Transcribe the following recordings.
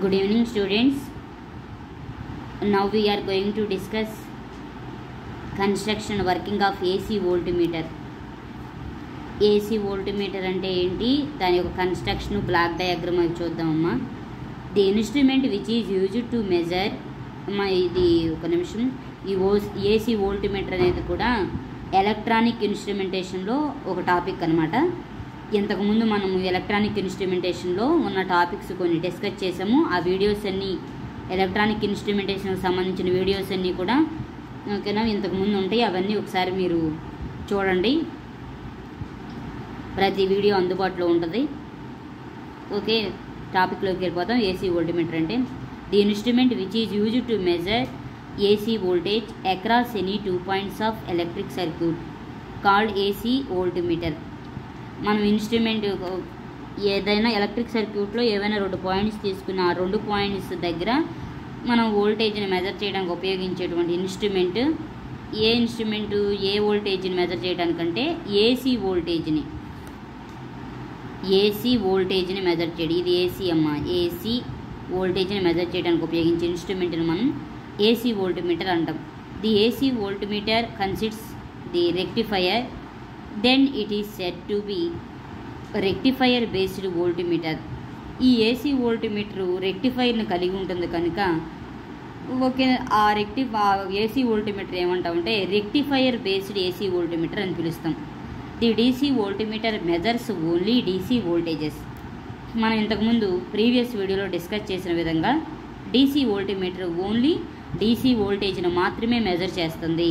Good evening, students. Now we are going to discuss construction working of AC voltmeter. AC voltmeter అంటే ఏంటి దాని యొక్క construction block diagram అవి చూద్దామమ్మా the instrument which is used to measure అమ్మా ఇది ఒక నిమిషం ఈ ఓ ఏసీ వోల్టీమీటర్ అనేది కూడా ఎలక్ట్రానిక్ ఇన్స్ట్రుమెంటేషన్లో ఒక టాపిక్ అనమాట ఇంతకుముందు మనము ఎలక్ట్రానిక్ ఇన్స్ట్రుమెంటేషన్లో ఉన్న టాపిక్స్ కొన్ని డిస్కస్ చేసాము ఆ వీడియోస్ అన్నీ ఎలక్ట్రానిక్ ఇన్స్ట్రుమెంటేషన్కి సంబంధించిన వీడియోస్ అన్నీ కూడా ఓకేనా ఇంతకుముందు ఉంటాయి అవన్నీ ఒకసారి మీరు చూడండి ప్రతి వీడియో అందుబాటులో ఉంటుంది ఓకే టాపిక్లోకి వెళ్ళిపోతాం ఏసీ వోల్టీమీటర్ అంటే the instrument which is use to measure AC voltage across any two points of electric circuit called AC voltmeter మనం ఇన్స్ట్రుమెంట్ ఏదైనా ఎలక్ట్రిక్ సర్క్యూట్లో ఏవైనా రెండు పాయింట్స్ తీసుకున్న ఆ రెండు పాయింట్స్ దగ్గర మనం వోల్టేజ్ని మెజర్ చేయడానికి ఉపయోగించేటువంటి ఇన్స్ట్రుమెంట్ ఏ ఇన్స్ట్రుమెంట్ ఏ వోల్టేజ్ని మెజర్ చేయడానికంటే ఏసీ వోల్టేజ్ని ఏసీ వోల్టేజ్ని మెజర్ చేయడం ఇది ఏసీ అమ్మ ఏసీ వోల్టేజ్ని మెజర్ చేయడానికి ఉపయోగించే ఇన్స్ట్రుమెంట్ని మనం ఏసీ వోల్టీమీటర్ అంటాం the AC voltmeter consists the rectifier then it is set to be rectifier based voltmeter ఈ ఏసీ వోల్టీమీటర్ రెక్టిఫైర్ని కలిగి ఉంటుంది కనుక ఓకే ఆ రెక్టి ఏసీ వోల్టీమీటర్ ఏమంటామంటే రెక్టిఫైయర్ బేస్డ్ ఏసీ వోల్టీమీటర్ అని పిలుస్తాం the DC voltmeter measures only DC voltages మనం ఇంతకుముందు ప్రీవియస్ వీడియోలో డిస్కస్ చేసిన విధంగా డీసీ వోల్టీమీటర్ ఓన్లీ డీసీ వోల్టేజ్ను మాత్రమే మెజర్ చేస్తుంది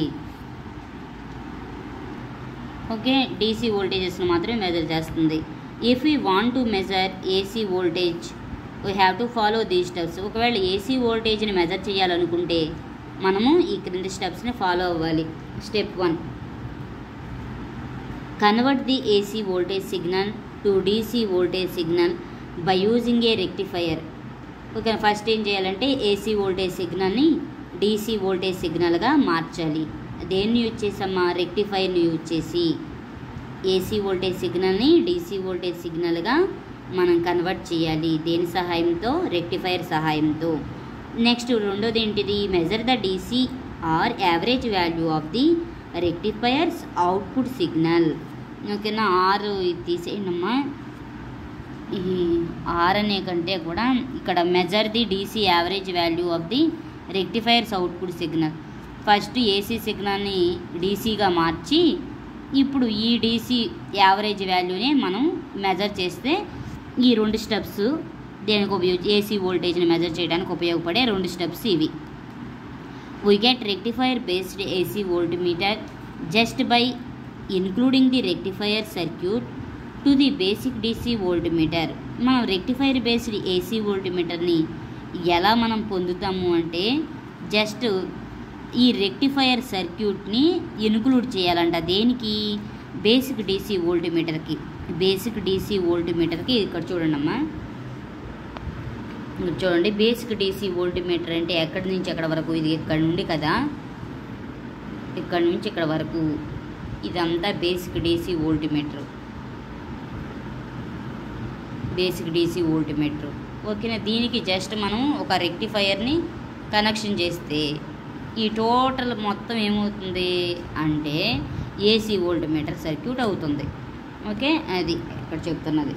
ఓకే డీసీ వోల్టేజెస్ను మాత్రమే మెజర్ చేస్తుంది if you want to measure AC voltage we have to follow the steps ఒకవేళ ఏసీ వోల్టేజ్ని మెజర్ చేయాలనుకుంటే మనము ఈ క్రింది స్టెప్స్ని ఫాలో అవ్వాలి step one convert the AC voltage signal to DC voltage signal by using a rectifier okay first ఏం చేయాలంటే ఏసీ వోల్టేజ్ సిగ్నల్ని డీసీ వోల్టేజ్ సిగ్నల్గా మార్చాలి దేన్ని యూజ్ చేసామా రెక్టిఫైర్ని యూజ్ చేసి ఏసీ వోల్టేజ్ సిగ్నల్ని డీసీ వోల్టేజ్ సిగ్నల్గా మనం కన్వర్ట్ చేయాలి దేని సహాయంతో రెక్టిఫైర్ సహాయంతో నెక్స్ట్ రెండోది ఏంటిది measure the DC or average value of the rectifiers output signal ఓకేనా ఆర్ తీసేయండమ్మా ఈ ఆర్ అనే కంటే కూడా ఇక్కడ measure the DC average value of the rectifiers output signal first AC సిగ్నల్ని డీసీగా మార్చి ఇప్పుడు ఈ డీసీ యావరేజ్ వాల్యూని మనం మెజర్ చేస్తే ఈ రెండు స్టెప్స్ దేనికి ఉపయోగ ఏసీ వోల్టేజ్ని మెజర్ చేయడానికి ఉపయోగపడే రెండు స్టెప్స్ ఇవి we get rectifier based AC voltmeter just by including the rectifier circuit to the basic DC voltmeter మనం రెక్టిఫైర్ బేస్డ్ ఏసీ వోల్టీమీటర్ని ఎలా మనం పొందుతాము అంటే జస్ట్ ఈ రెక్టిఫైయర్ సర్క్యూట్ని ఇన్క్లూడ్ చేయాలంట దేనికి బేసిక్ డీసీ వోల్టీమీటర్కి బేసిక్ డీసీ వోల్టీమీటర్కి ఇక్కడ చూడండి అమ్మా చూడండి బేసిక్ డీసీ వోల్టీమీటర్ అంటే ఎక్కడి నుంచి ఎక్కడ వరకు ఇది ఇక్కడ నుండి కదా ఇక్కడ నుంచి ఇక్కడ వరకు ఇదంతా basic DC voltmeter basic DC voltmeter ఓకేనా దీనికి జస్ట్ మనం ఒక రెక్టిఫైయర్ని కనెక్షన్ చేస్తే ఈ టోటల్ మొత్తం ఏమవుతుంది అంటే ఏసీ వోల్టీమీటర్ సర్క్యూట్ అవుతుంది ఓకే అది ఇక్కడ చెప్తున్నది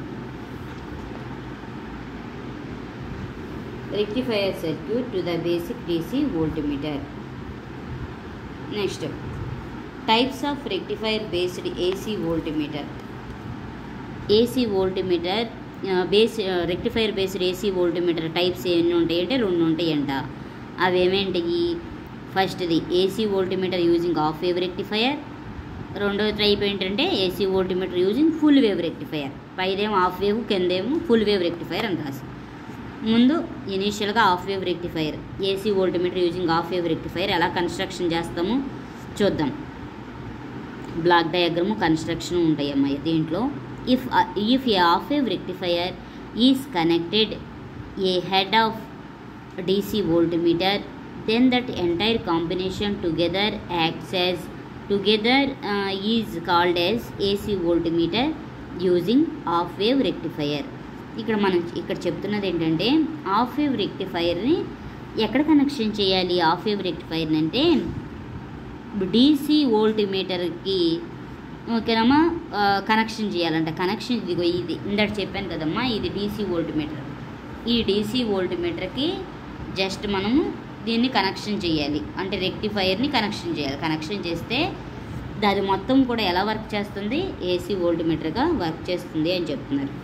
rectifier circuit to the basic DC voltmeter. Next, types of rectifier based AC voltmeter. AC voltmeter base rectifier based AC voltmeter types ఎన్ని ఉంటాయి అంటే రెండు ఉంటాయంట అవి ఏమేంటివి ఫస్ట్ది AC voltmeter using half wave rectifier రెండో టైప్ ఏంటంటే AC voltmeter using full wave rectifier పైదేమో ఆఫ్ వేవ్ కిందేమో ఫుల్ వేవ్ రెక్టిఫైయర్ అని రాసి ముందు ఇనీషియల్గా half wave rectifier AC voltmeter using half wave rectifier ఎలా కన్స్ట్రక్షన్ చేస్తామో చూద్దాం బ్లాక్ డయాగ్రాము కన్స్ట్రక్షన్ ఉంటాయి అమ్మాయి దీంట్లో if if a half wave rectifier is connected a head of DC voltmeter then that entire combination together acts as together is called as AC voltmeter using half wave rectifier ఇక్కడ మనం ఇక్కడ చెప్తున్నది ఏంటంటే of wave రెక్టిఫైర్ని ఎక్కడ connection చేయాలి of wave రెక్టిఫైర్ని అంటే DC volt మీటర్కి ఓకేనమ్మా ఆ, కనెక్షన్ చేయాలంట కనెక్షన్ ఇదిగో ఇది ఇందాక చెప్పాను కదమ్మా ఇది డీసీ వోల్ట్ మీటర్ ఈ డీసీ వోల్ట్ మీటర్కి జస్ట్ మనము దీన్ని కనెక్షన్ చేయాలి అంటే రెక్టిఫైర్ని కనెక్షన్ చేయాలి కనెక్షన్ చేస్తే అది మొత్తం కూడా ఎలా వర్క్ చేస్తుంది ఏసీ వోల్ట్ మీటర్గా వర్క్ చేస్తుంది అని చెప్తున్నారు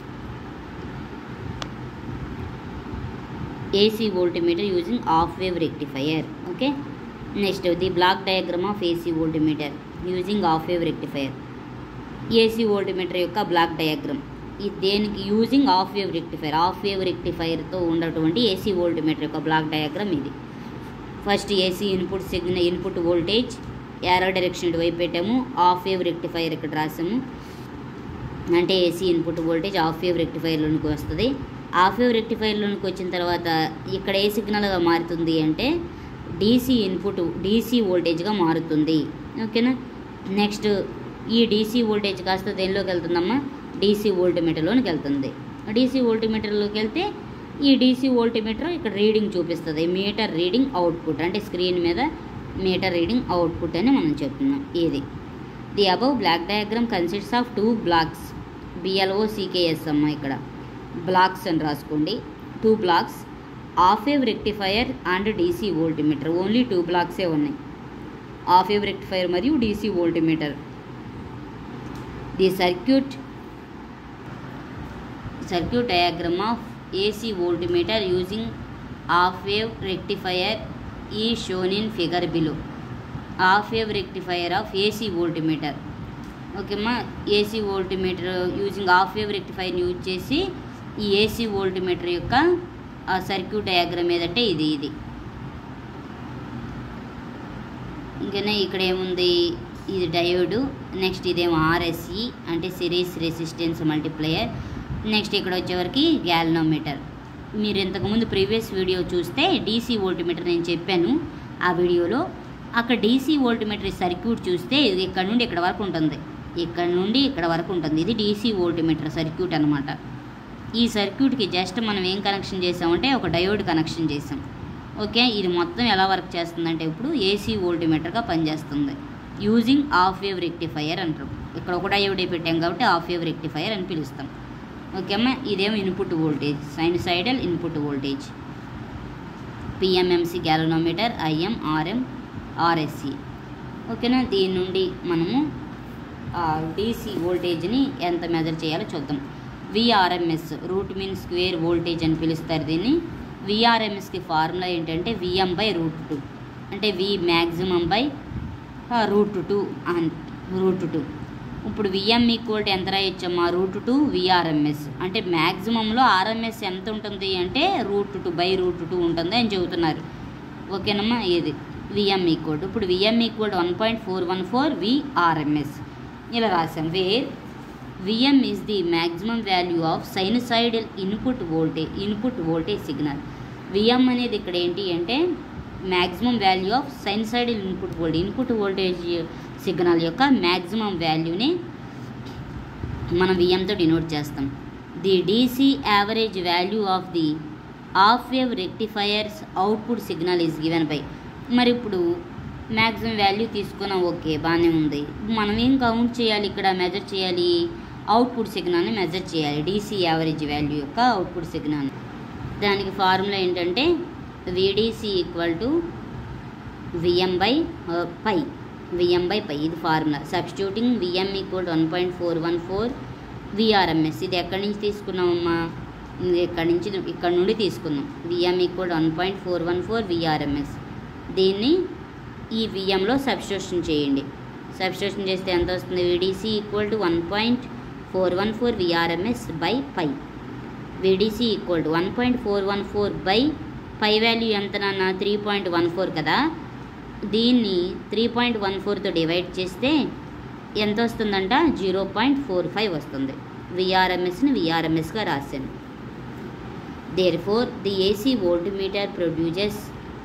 AC voltmeter using half wave rectifier okay next the block diagram of AC voltmeter using half wave rectifier AC voltmeter యొక్క బ్లాక్ డయాగ్రామ్ ఇది దేనికి using half wave rectifier half wave రెక్టిఫైర్తో ఉన్నటువంటి AC voltmeter యొక్క block diagram ఇది first AC input signal input voltage arrow direction ఇటువైపు పెట్టాము half wave rectifier ఇక్కడ రాసాము అంటే AC input voltage half wave రెక్టిఫైర్లోనికి వస్తుంది ఆఫ్ వేవ్ రెక్టిఫైర్లోనికి వచ్చిన తర్వాత ఇక్కడ ఏ సిగ్నల్గా మారుతుంది అంటే డీసీ ఇన్పుట్ డీసీ వోల్టేజ్గా మారుతుంది ఓకేనా నెక్స్ట్ ఈ డీసీ వోల్టేజ్ కాస్త దేనిలోకి వెళ్తుందమ్మా డీసీ వోల్టిమీటర్లోనికి వెళ్తుంది డీసీ వోల్టిమీటర్లోకి వెళ్తే ఈ డీసీ వోల్టిమీటర్ ఇక్కడ రీడింగ్ చూపిస్తుంది మీటర్ రీడింగ్ అవుట్పుట్ అంటే స్క్రీన్ మీద మీటర్ రీడింగ్ అవుట్పుట్ అని మనం చెప్తున్నాం ఇది the above block diagram consists of two blocks B L O C K S అమ్మ ఇక్కడ బ్లాక్స్ అని రాసుకోండి two blocks half wave rectifier and DC voltmeter only two బ్లాక్సే ఉన్నాయి ఆఫ్ వేవ్ రెక్టిఫైయర్ మరియు DC voltmeter the circuit circuit diagram of AC voltmeter using half wave rectifier is shown in figure below half wave rectifier of AC voltmeter ఓకేమ్మా AC voltmeter using half wave rectifier use చేసి ఈ AC voltmeter యొక్క ఆ circuit diagram ఏదంటే ఇది ఇది ఇంకనే ఇక్కడ ఏముంది ఇది డయోడు నెక్స్ట్ ఇదేమో ఆర్ఎస్ఈ అంటే సిరీస్ రెసిస్టెన్స్ మల్టిప్లయర్ నెక్స్ట్ ఇక్కడ వచ్చేవరకు గ్యాలనోమీటర్ మీరు ఇంతకుముందు ప్రీవియస్ వీడియో చూస్తే డీసీ వోల్టిమీటర్ నేను చెప్పాను ఆ వీడియోలో అక్కడ డీసీ వోల్టిమీటర్ సర్క్యూట్ చూస్తే ఇది ఇక్కడ నుండి ఇక్కడ వరకు ఉంటుంది ఇక్కడ నుండి ఇక్కడ వరకు ఉంటుంది ఇది డీసీ వోల్టిమీటర్ సర్క్యూట్ అనమాట ఈ సర్క్యూట్కి జస్ట్ మనం ఏం కనెక్షన్ చేసామంటే ఒక డయోడ్ కనెక్షన్ చేసాం ఓకే ఇది మొత్తం ఎలా వర్క్ చేస్తుందంటే ఇప్పుడు ఏసీ వోల్టిమీటర్గా పనిచేస్తుంది యూజింగ్ ఆఫ్ వేవ్ రెక్టిఫైయర్ అంటారు ఇక్కడ ఒక డయోడే పెట్టాం కాబట్టి ఆఫ్ వేవ్ రెక్టిఫైయర్ అని పిలుస్తాం ఓకే అమ్మా ఇదేమో input voltage sinusoidal input voltage PMMC galvanometer IM RM RSC ఓకేనా దీని నుండి మనము డీసీ వోల్టేజ్ని ఎంత మెజర్ చేయాలో చూద్దాం VRMS root mean square voltage అని పిలుస్తారు దీన్ని విఆర్ఎంఎస్కి ఫార్ములా ఏంటంటే విఎం బై రూట్ టూ అంటే V maximum by root two అన్ రూట్ టూ ఇప్పుడు విఎం ఈక్వల్ టు ఎంత రాయొచ్చమ్మా రూట్ టూ విఆర్ఎంఎస్ అంటే మ్యాక్సిమంలో ఆర్ఎంఎస్ ఎంత ఉంటుంది అంటే root two by root two ఉంటుంది అని చెబుతున్నారు ఓకేనమ్మా ఇది విఎం ఈక్వల్ టు ఇప్పుడు VM equal one point four one four VRMS ఇలా రాసాం where VM is the maximum value of sinusoidal input voltage input voltage signal VM అనేది ఇక్కడ ఏంటి అంటే maximum value of sinusoidal input voltage input voltage signal యొక్క maximum వాల్యూని మనం విఎంతో డినోట్ చేస్తాం the DC average value of the half wave rectifiers output signal is given by మరి ఇప్పుడు మ్యాక్సిమం వాల్యూ తీసుకున్నాం ఓకే బాగానే ఉంది మనం ఏం కౌంట్ చేయాలి ఇక్కడ మెజర్ చేయాలి అవుట్పుట్ సిగ్నల్ని మెజర్ చేయాలి డీసీ యావరేజ్ వాల్యూ యొక్క అవుట్పుట్ సిగ్నల్ దానికి ఫార్ములా ఏంటంటే VDC equal to VM by pi VM by pi ఇది formula substituting VM equal one point four one four VRMS ఇది ఎక్కడి నుంచి తీసుకున్నామమ్మా ఇది ఎక్కడి నుంచి ఇక్కడ నుండి తీసుకున్నాం VM equal one point four one four VRMS దీన్ని ఈ విఎంలో సబ్స్టిట్యూషన్ చేయండి సబ్స్టిట్యూషన్ చేస్తే ఎంత వస్తుంది VDC equal to one point four one four VRMS by pi VDC equal to one point four one four by pi value ఎంత నాన్న three point one four కదా దీన్ని త్రీ పాయింట్ వన్ ఫోర్తో divide చేస్తే ఎంత వస్తుందంట జీరో పాయింట్ ఫోర్ ఫైవ్ వస్తుంది విఆర్ఎంఎస్ని విఆర్ఎంఎస్గా రాశాను therefore the AC voltmeter produces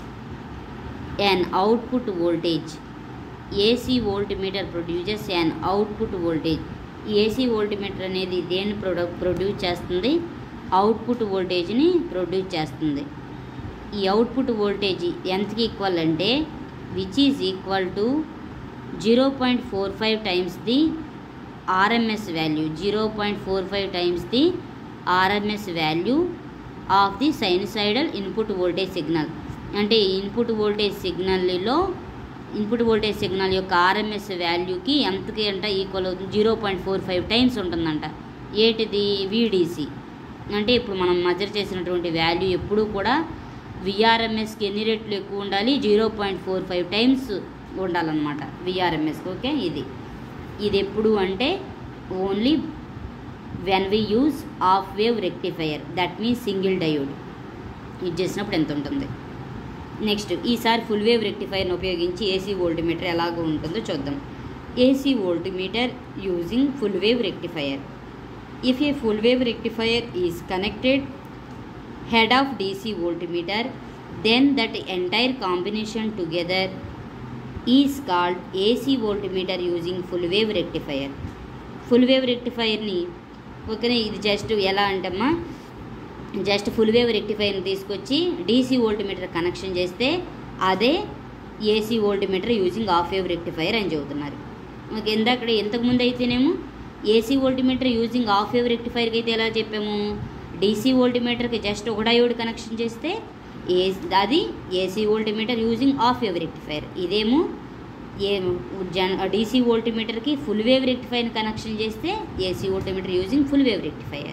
an output voltage AC voltmeter produces an output voltage ఈ ఏసీ వోల్ట్మీటర్ అనేది దేన్ని ప్రొడక్ట్ ప్రొడ్యూస్ చేస్తుంది అవుట్పుట్ వోల్టేజ్ని ప్రొడ్యూస్ చేస్తుంది ఈ అవుట్పుట్ వోల్టేజ్ ఎంతకి ఈక్వల్ అంటే which is equal to zero point four five times the RMS value zero point four five times the RMS value of the sinusoidal input voltage signal అంటే input voltage సిగ్నల్లో input voltage signal యొక్క RMS వాల్యూకి ఎంతకి అంటే equal అవుతుంది zero point four five times ఉంటుందంట ఏటిది VDC అంటే ఇప్పుడు మనం మెజర్ చేసినటువంటి వాల్యూ ఎప్పుడూ కూడా విఆర్ఎంఎస్కి ఎన్ని రెట్లు ఎక్కువ ఉండాలి zero point four five times ఉండాలన్నమాట విఆర్ఎంఎస్కి ఓకే ఇది ఇది ఎప్పుడు అంటే only when we use half wave rectifier that means single diode ఇది చేసినప్పుడు ఎంత ఉంటుంది నెక్స్ట్ ఈసారి ఫుల్ వేవ్ రెక్టిఫైర్ని ఉపయోగించి ఏసీ వోల్టిమీటర్ ఎలాగో ఉంటుందో చూద్దాం AC voltmeter using full wave rectifier if a full wave rectifier is connected head of DC voltmeter, then that entire combination together is called AC voltmeter using full wave rectifier. Full wave రెక్టిఫైర్ని ఓకేనా ఇది just ఎలా అంటమ్మా just full wave రెక్టిఫైర్ని తీసుకొచ్చి DC voltmeter connection చేస్తే అదే AC voltmeter using half wave rectifier అని చెబుతున్నారు ఓకే ఇందాక ఇంతకుముందు అయితేనేమో AC voltmeter using half wave రెక్టిఫైర్కి అయితే ఎలా చెప్పాము డీసీ వోల్టిమీటర్కి జస్ట్ ఒక డయోడ్ కనెక్షన్ చేస్తే ఏ అది AC voltmeter using half wave rectifier ఇదేమో ఏ జన్ డీసీ వోల్టిమీటర్కి ఫుల్ వేవ్ రెక్టిఫైర్ కనెక్షన్ చేస్తే AC voltmeter using full wave rectifier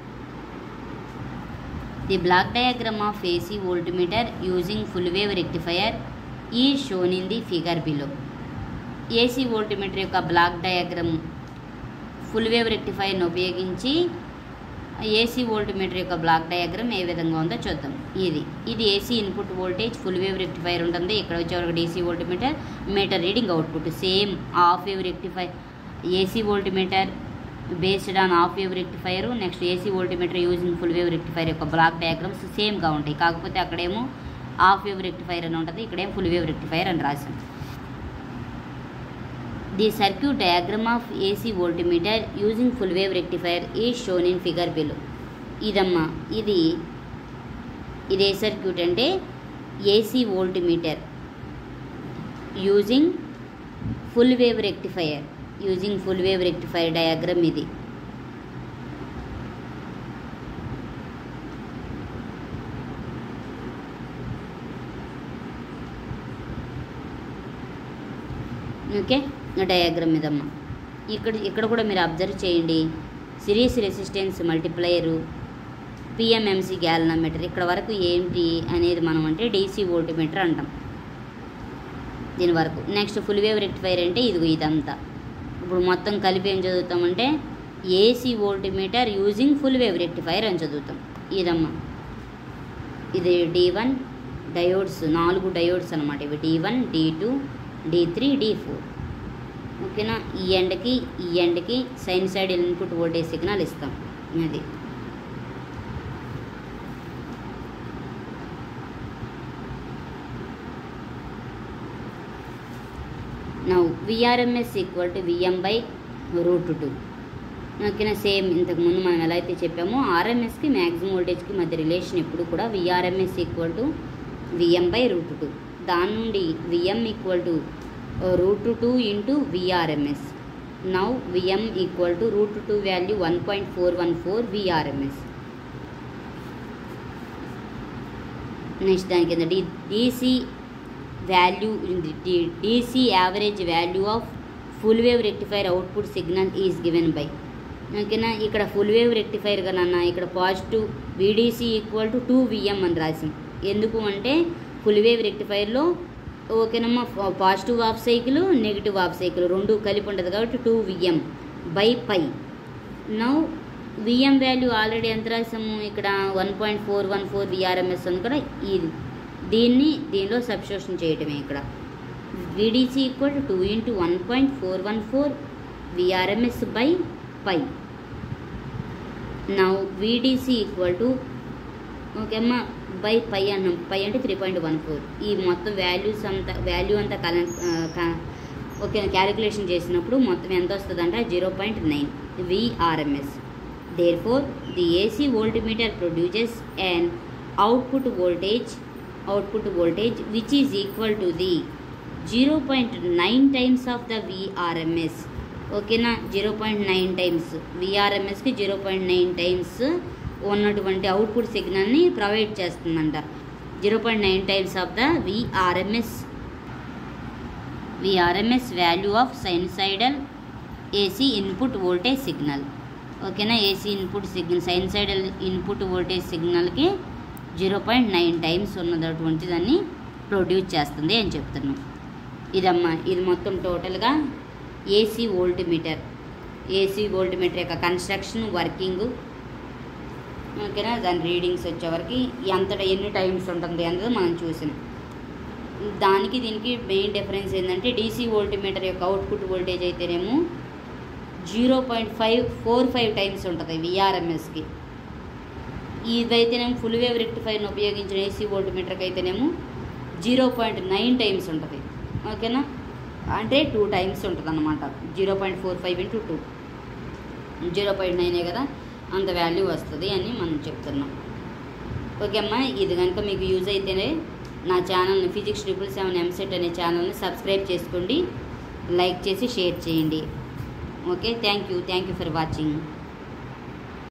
the block diagram of AC voltmeter using full wave rectifier is shown in the figure below AC voltmeter యొక్క block diagram full wave రెక్టిఫైర్ని ఉపయోగించి AC voltmeter యొక్క block diagram ఏ విధంగా ఉందో చూద్దాం ఇది ఇది AC input voltage full wave rectifier ఉంటుంది ఇక్కడ వచ్చేవరకు DC voltmeter meter reading output same half wave rectifier AC voltmeter based on half wave rectifier next AC voltmeter using full wave rectifier యొక్క block diagrams సేమ్గా ఉంటాయి కాకపోతే అక్కడేమో of wave rectifier అని ఉంటుంది ఇక్కడేమో ఫుల్ వేవ్ రెక్టిఫైర్ అని రాసాం the circuit diagram of AC voltmeter using full wave rectifier is shown in figure below ఇదమ్మా ఇది ఇది ఏ సర్క్యూట్ అంటే AC voltmeter using full wave rectifier using full wave rectifier diagram ఇది okay diagram ఇదమ్మా ఇక్కడ ఇక్కడ కూడా మీరు అబ్జర్వ్ చేయండి series resistance multiplier PMMC galvanometer ఇక్కడ వరకు ఏంటి అనేది మనం అంటే డీసీ వోల్టిమీటర్ అంటాం దీని వరకు నెక్స్ట్ ఫుల్ వేవ్ రెక్టిఫైర్ అంటే ఇదిగో ఇదంతా ఇప్పుడు మొత్తం కలిపి ఏం చదువుతామంటే AC voltmeter using full wave rectifier అని చదువుతాం ఇదమ్మా ఇది డి వన్ డయోడ్స్ నాలుగు డయోడ్స్ అనమాట ఇవి D one D two D three D four ఓకేనా ఈ ఎండ్కి ఈ ఎండ్కి సైడ్ ఇన్పుట్ వోల్టేజ్ సిగ్నల్ ఇస్తాం అది now VRMS equal to VM by root two ఓకేనా సేమ్ ఇంతకుముందు మనం ఎలా అయితే చెప్పామో ఆర్ఎంఎస్కి మ్యాక్సిమం వోల్టేజ్కి మధ్య రిలేషన్ ఎప్పుడు కూడా VRMS equal to VM by root two దాని నుండి VM equal to root two into VRMS now VM equal to root two value one point four one four VRMS next దాని కింద D DC value DC average value of full wave rectifier output signal is given by ఓకేనా ఇక్కడ full wave rectifier కన్నా ఇక్కడ positive VDC equal to two VM అని రాసాం ఎందుకు అంటే ఫుల్ వేవ్ రెక్టిఫైర్లో ఓకేనమ్మా positive half cycle negative half cycle రెండు కలిపి ఉంటుంది కాబట్టి two VM by pi now VM value already ఎంత రాసాము ఇక్కడ one point four one four VRMS అని కూడా ఇది దీన్ని దీనిలో సబ్స్టిట్యూషన్ చేయటమే ఇక్కడ VDC equal to two into one point four one four VRMS by pi now VDC equal to okay అమ్మ బై పై అన్నాం పై అంటే త్రీ పాయింట్ వన్ ఫోర్ ఈ మొత్తం వాల్యూస్ అంతా వాల్యూ అంతా కల ఓకే క్యాలిక్యులేషన్ చేసినప్పుడు మొత్తం ఎంత వస్తుంది అంటే zero point nine VRMS Therefore, the AC voltmeter produces an output voltage output voltage which is equal to the 0.9 times of the VRMS. ఓకేనా జీరో పాయింట్ నైన్ టైమ్స్ విఆర్ఎంఎస్కి జీరో పాయింట్ నైన్ టైమ్స్ ఉన్నటువంటి output సిగ్నల్ని provide చేస్తుందంట zero point nine times of the VRMS VRMS value of sinusoidal AC input voltage signal ఓకేనా AC input signal sinusoidal input voltage సిగ్నల్కి zero point nine times ఉన్నటువంటి దాన్ని produce చేస్తుంది అని చెప్తున్నాం ఇదమ్మా ఇది మొత్తం టోటల్గా AC volt meter AC volt meter యొక్క కన్స్ట్రక్షన్ వర్కింగ్ ఓకేనా దాని రీడింగ్స్ వచ్చేవరకు ఎంత ఎన్ని టైమ్స్ ఉంటుంది అన్నది మనం చూసాం దానికి దీనికి మెయిన్ డిఫరెన్స్ ఏంటంటే డీసీ వోల్ట్ మీటర్ యొక్క అవుట్పుట్ వోల్టేజ్ అయితేనేమో zero point five four five times ఉంటుంది విఆర్ఎంఎస్కి ఇదైతేనేమో ఫుల్ వేవ్ రెక్టిఫైర్ని ఉపయోగించిన ఏసీ వోల్ట్ మీటర్కి అయితేనేమో జీరో పాయింట్ నైన్ టైమ్స్ ఉంటుంది ఓకేనా అంటే టూ టైమ్స్ ఉంటుంది అనమాట zero point four five into two zero point నైనే కదా అంత వాల్యూ వస్తుంది అని మనం చెప్తున్నాం ఓకే అమ్మా ఇది కనుక మీకు యూజ్ అయితేనే నా ఛానల్ని ఫిజిక్స్ ట్రిపుల్ సెవెన్ ఎంసెట్ అనే ఛానల్ని సబ్స్క్రైబ్ చేసుకోండి లైక్ చేసి షేర్ చేయండి okay thank you thank you for watching